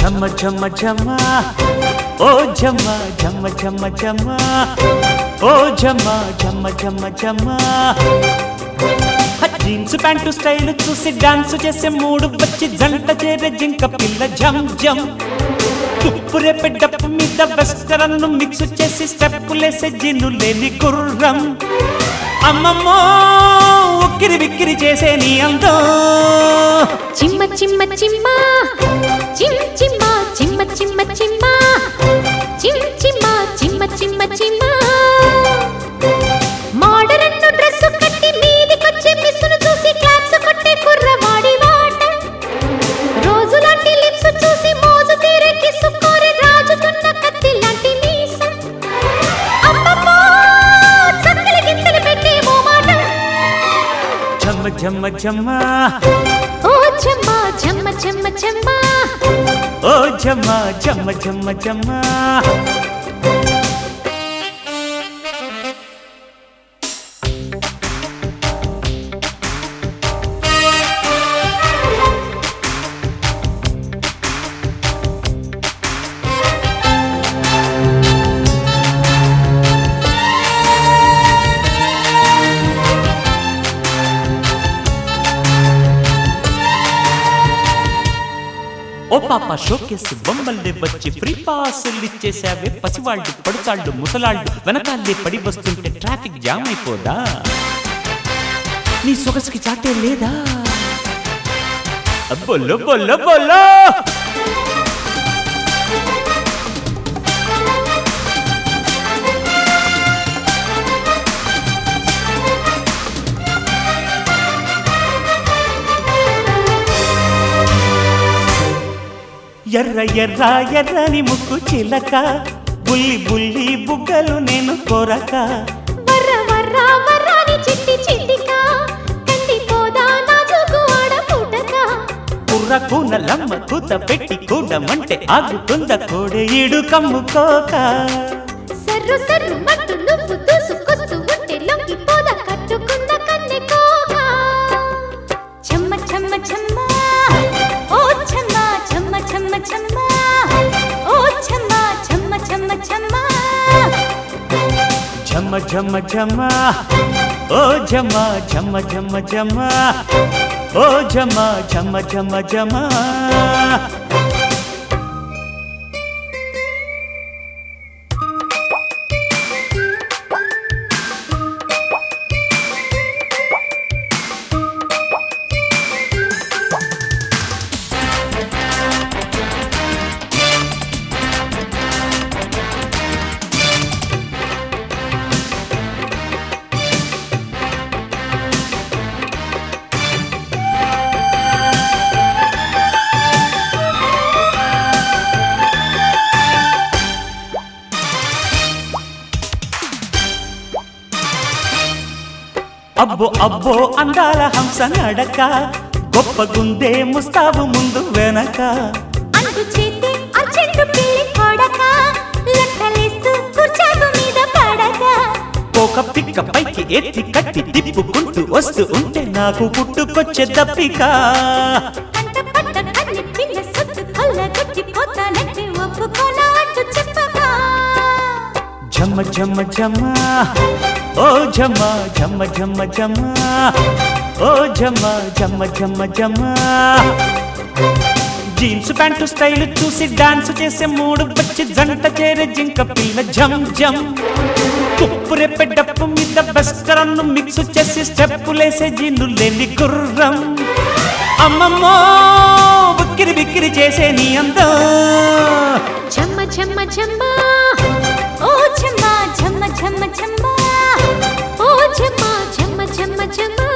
ఝమ ఝమ ఝమ ఓ ఝమ ఝమ ఝమ ఝమ ఓ ఝమ ఝమ ఝమ ఝమ జీన్స్ ప్యాంటు స్టైల్ చూసి డాన్స్ చేసే మూడు వచ్చి జంట చేరే జింక పిల్ల జం జం తుప్పు రేపే డప్పు మీద వెస్టరన్ మిక్స్ చేసి స్టెప్పులేసే జిన్ను లేని గుర్రం అమ్మమ్మో ఉక్కిరి బిక్కిరి చేసే నీ అందం చిమ్మ చిమ్మ చిమ్మ చిమ్ చిమ్మ చిమ్మ చిమ్మ చిమ్మ చిమ్ చిమ్మ చిమ్మ చిమ్మ చిమ్మ మోడరన్ డ్రెస్ కట్టి మీదికొచ్చే మిస్సును చూసి క్లాప్స్ కొట్టే కుర్రవాడి వాట రోజు లాంటి లిప్స్ చూసి మోజు తీరే కిస్సు కోరే రాజుకున్న కత్తి లాంటి మీసం అమ్మమ్మో చక్కలి గింతలు పెట్టే ఓ మాట ఝమ ఝమ ఝమ ఓ చెమ్మ చెమ్మ చెమ్మ చెమ్మ ఓ ఝమ ఝమ ఝమ ఝమ ఓ పాప షోకేస్ బొమ్మల్ని వచ్చి ఫ్రీ పాసులు ఇచ్చేసావే పసివాళ్ళు పడుతాళ్ళు ముసలాళ్ళు వెనకాలే పడి వస్తుంటే ట్రాఫిక్ జామ్ అయిపోదా నీ సొగసుకి చాటే లేదా బొల్లో బొల్లో బొల్లో ఎర్ర ఎర్ర ఎర్రని ముక్కు చిలక బుల్లి బుల్లి బుగ్గలు నేను కొరక వర్ర వర్ర వర్రాని చిట్టి చిట్టిక కంది పోదా నాజుకు ఆడ పుటక కుర్రకు నల్లమ్మ కూత పెట్టి కూడమంటే ఆగుతుంద కోడే ఈడు కమ్ముకోక సర్రు సర్రు మట్టు నువ్వు దూసుకొస్తూ ఉంటే లొంగి పోద కట్టుకున్న కన్నె కోక చెమ్మ చెమ్మ చెమ్మ ఓ చెమ్మ చెమ్మ చెమ్మ చెమ్మ ఓ చెమ్మ చెమ్మ చెమ్మ చెమ్మ ఝమ ఝమ ఝమ ఓ ఝమ ఝమ ఝమ ఝమ ఓ ఝమ ఝమ ఝమ ఝమ అబ్బో అబ్బో అందాల హంస నడక గొప్ప గుందే ముస్తాబు ముందు వెనక అంటు చేతి అర్జెంటు పిల్లి కొడక లెక్కలేస్తూ కూర్చాగు మీద పడక ఒక పిక్క పైకి ఎత్తి కట్టి తిప్పుకుంటూ వస్తూ ఉంటే నాకు పుట్టుకొచ్చే దప్పిక కంట పట్ట కన్ని పిల్ల సొత్తు కొల్ల గుచ్చి పోతానంటే ఒప్పుకోనా అంటూ చెప్పక ఝమ ఝమ ఝమ ఓ ఝమ ఝమ ఝమ ఝమ ఓ ఝమ ఝమ ఝమ ఝమ జీన్స్ ప్యాంటు స్టైల్ చూసి డాన్స్ చేసే మూడు వచ్చి జంట చేరే జింక పిల్ల జం జం తుప్పు రేపే డప్పు మీద వెస్టరన్ మిక్స్ చేసి స్టెప్పులేసే జీన్ను లేని గుర్రం అమ్మమ్మో ఉక్కిరి బిక్కిరి చేసే నీ అందం చెమ్మ చెమ్మ చెమ్మ ఓ చెమ్మ చెమ్మ చెమ్మ చెమ్మ ఓ చెమ్మ చెమ్మ చెమ్మ చెమ్మ